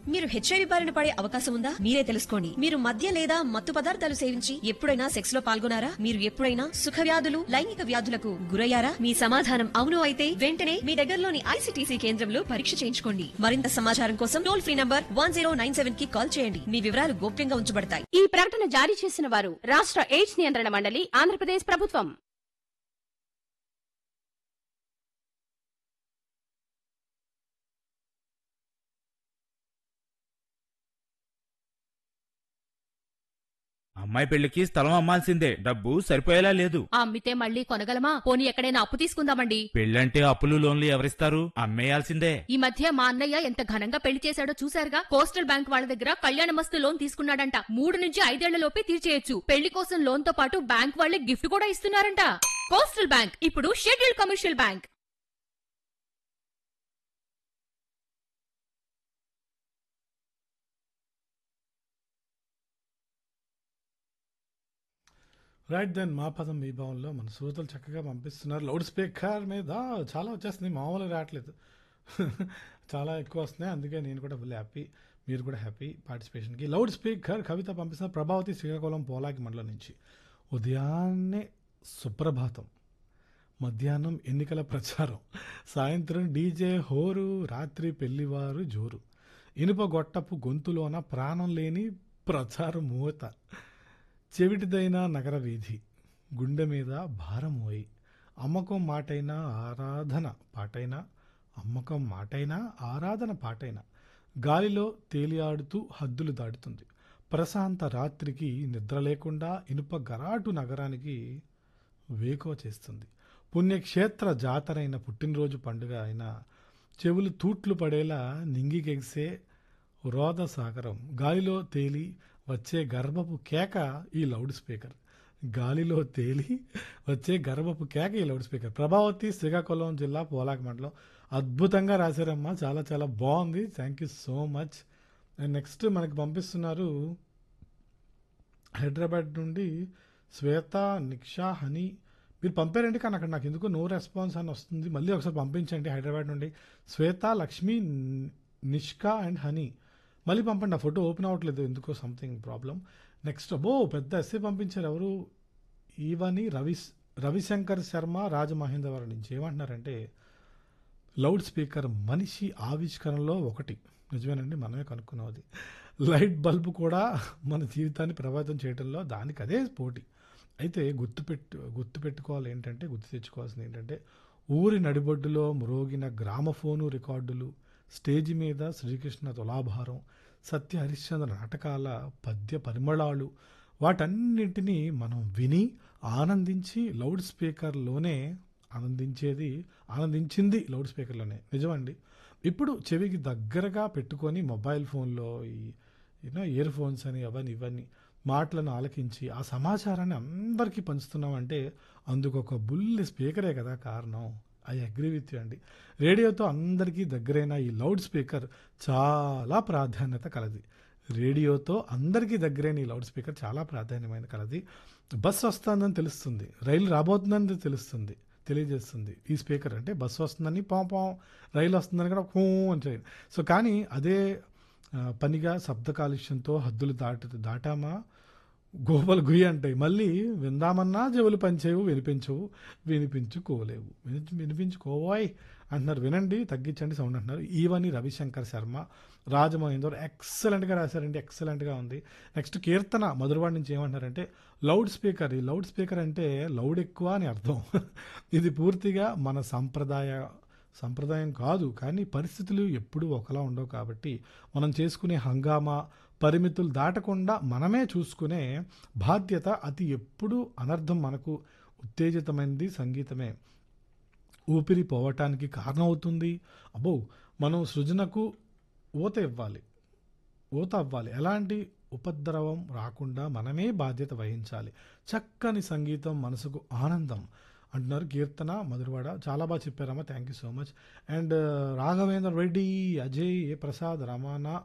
మీరు హెచ్ఐవి బారిన పడే అవకాశం ఉందా మీరే తెలుసుకోండి మీరు మద్య లేదా మత్తు పదార్థాలు సేవించి ఎప్పుడైనా సెక్స్ లో పాల్గొనారా మీరు ఎప్పుడైనా సుఖ వ్యాధులు లైంగిక వ్యాధులకు గురయ్యారా మీ సమాధానం అవును అయితే వెంటనే మీ దగ్గరలోని ఐసిటీసీ కేంద్రంలో పరీక్ష చేయించుకోండి మరింత సమాచారం కోసం టోల్ ఫ్రీ నంబర్ వన్ కి కాల్ చేయండి మీ వివరాలు గోప్యంగా ఉంచబడతాయి ఈ ప్రకటన జారీ చేసిన వారు రాష్ట్ర ఎయిడ్స్ నియంత్రణ మండలి ఆంధ్రప్రదేశ్ ప్రభుత్వం అమ్మాయి పెళ్లికి స్థలం అమ్మాల్సిందే డబ్బు సరిపోయేలా లేదు అమ్మితే మళ్ళీ కొనగలమా పోనీ ఎక్కడైనా అప్పు తీసుకుందామండి పెళ్ళంటే అప్పులు లోన్లు ఎవరిస్తారు అమ్మేయాల్సిందే ఈ మధ్య మా అన్నయ్య ఎంత ఘనంగా పెళ్లి చేశాడో చూశారుగా కోస్టల్ బ్యాంక్ వాళ్ళ దగ్గర కళ్యాణ మస్తు లోన్ తీసుకున్నాడంట మూడు నుంచి ఐదేళ్ల లోపే తీర్చేయొచ్చు పెళ్లి కోసం లోన్ తో పాటు బ్యాంక్ వాళ్ళే గిఫ్ట్ కూడా ఇస్తున్నారంట కోస్టల్ బ్యాంక్ ఇప్పుడు scheduled commercial bank right then మా పదం మీ భావంలో మన శ్రోతలు చక్కగా పంపిస్తున్నారు లౌడ్ స్పీకర్ మీద చాలా వచ్చేస్తుంది మామూలుగా రావట్లేదు చాలా ఎక్కువ వస్తున్నాయి అందుకే నేను కూడా ఫుల్ హ్యాపీ మీరు కూడా హ్యాపీ పార్టిసిపేషన్కి లౌడ్ స్పీకర్ కవిత పంపిస్తున్న ప్రభావతి శ్రీకాకుళం పోలాకి మండలం నుంచి ఉదయాన్నే సుప్రభాతం మధ్యాహ్నం ఎన్నికల ప్రచారం సాయంత్రం డీజే హోరు రాత్రి పెళ్లివారు జోరు ఇనుప గొట్టపు గొంతులోన ప్రాణం లేని ప్రచారం మూత చెవిటిదైన నగర వీధి గుండె మీద భారం మోయి అమ్మకం మాటైనా ఆరాధన పాటైనా అమ్మకం మాటైనా ఆరాధన పాటైనా గాలిలో తేలియాడుతూ హద్దులు దాటుతుంది ప్రశాంత రాత్రికి నిద్ర లేకుండా ఇనుప గరాటు నగరానికి వేకో చేస్తుంది పుణ్యక్షేత్ర జాతరైన పుట్టినరోజు పండుగ అయిన చెవులు తూట్లు పడేలా నింగికెగిసే రోద సాగరం గాలిలో తేలి వచ్చే గర్భపు కేక ఈ లౌడ్ స్పీకర్ గాలిలో తేలి వచ్చే గర్భపు కేక ఈ లౌడ్ స్పీకర్ ప్రభావతి శ్రీకాకుళం జిల్లా పోలాక మండలం అద్భుతంగా రాశారమ్మా చాలా చాలా బాగుంది thank you so much and next మనకి పంపిస్తున్నారు హైదరాబాద్ నుండి శ్వేత నిక్షా హనీ మీరు పంపారండి కానీ అక్కడ నాకు ఎందుకు నో రెస్పాన్స్ అని వస్తుంది మళ్ళీ ఒకసారి పంపించండి హైదరాబాద్ నుండి శ్వేత లక్ష్మి ని- నిష్కా అండ్ హనీ మళ్ళీ పంపండి ఆ ఫోటో ఓపెన్ అవ్వట్లేదు ఎందుకో సంథింగ్ ప్రాబ్లం నెక్స్ట్ అబ్బో పెద్ద ఎస్సే పంపించారు ఎవరు ఈవని రవి రవిశంకర్ శర్మ రాజమహేంద్రవరం నుంచి ఏమంటున్నారంటే లౌడ్ స్పీకర్ మనిషి ఆవిష్కరణలో ఒకటి నిజమేనండి మనమే కనుక్కున్నది లైట్ బల్బ్ కూడా మన జీవితాన్ని ప్రభావితం చేయడంలో దానికి అదే పోటీ అయితే గుర్తుపెట్టు గుర్తుపెట్టుకోవాలి ఏంటంటే గుర్తు తెచ్చుకోవాల్సింది ఏంటంటే ఊరి నడిబొడ్డులో మ్రోగిన గ్రామఫోను రికార్డులు స్టేజి మీద శ్రీకృష్ణ తులాభారం సత్య హరిశ్చంద్ర నాటకాల పద్య పరిమళాలు వాటన్నింటినీ మనం విని ఆనందించి లౌడ్ స్పీకర్లోనే ఆనందించేది ఆనందించింది లౌడ్ స్పీకర్లోనే నిజమండి ఇప్పుడు చెవికి దగ్గరగా పెట్టుకొని మొబైల్ ఫోన్లో ఈ యూనో ఇయర్ ఫోన్స్ అని అవన్నీ ఇవన్నీ మాటలను ఆలకించి ఆ సమాచారాన్ని అందరికీ పంచుతున్నామంటే అందుకు ఒక బుల్లి స్పీకరే కదా కారణం ఐ అగ్రి విత్ యూ అండి రేడియోతో అందరికీ దగ్గరైన ఈ లౌడ్ స్పీకర్ చాలా ప్రాధాన్యత కలది రేడియోతో అందరికీ దగ్గరైన ఈ లౌడ్ స్పీకర్ చాలా ప్రాధాన్యమైన కలది బస్ వస్తుందని తెలుస్తుంది రైలు రాబోతుందని తెలుస్తుంది తెలియజేస్తుంది ఈ స్పీకర్ అంటే బస్సు వస్తుందని పాం పాం రైలు వస్తుందని కూడా హూ అని చేయండి సో కానీ అదే ఆ, పనిగా శబ్ద కాలుష్యంతో హద్దులు దాటు దాటామా గోపలు గుయ్యి అంటాయి మళ్ళీ విందామన్నా చెవులు పనిచేయవు వినిపించవు వినిపించుకోలేవు విని- వినిపించుకోవాయ్ అంటున్నారు వినండి తగ్గించండి సౌండ్ అంటున్నారు ఈవని రవిశంకర్ శర్మ రాజమహేందర్ ఎక్సలెంట్గా రాశారండి ఎక్సలెంట్గా ఉంది నెక్స్ట్ కీర్తన మధురవాడి నుంచి ఏమంటున్నారంటే లౌడ్ స్పీకర్ ఈ లౌడ్ స్పీకర్ అంటే లౌడ్ ఎక్కువ అని అర్థం ఇది పూర్తిగా మన సంప్రదాయ సంప్రదాయం కాదు కానీ పరిస్థితులు ఎప్పుడూ ఒకలా ఉండవు కాబట్టి మనం చేసుకునే హంగామా పరిమితులు దాటకుండా మనమే చూసుకునే బాధ్యత అతి ఎప్పుడు అనర్థం మనకు ఉత్తేజితమైనది సంగీతమే ఊపిరి పోవటానికి కారణమవుతుంది అబ్బో మనం సృజనకు ఊత ఇవ్వాలి ఊత అవ్వాలి ఎలాంటి ఉపద్రవం రాకుండా మనమే బాధ్యత వహించాలి చక్కని సంగీతం మనసుకు ఆనందం అంటున్నారు కీర్తన మధురవాడ చాలా బాగా చెప్పారమ్మా thank you so much and Raghavendra Reddy Ajay A Prasad రమానా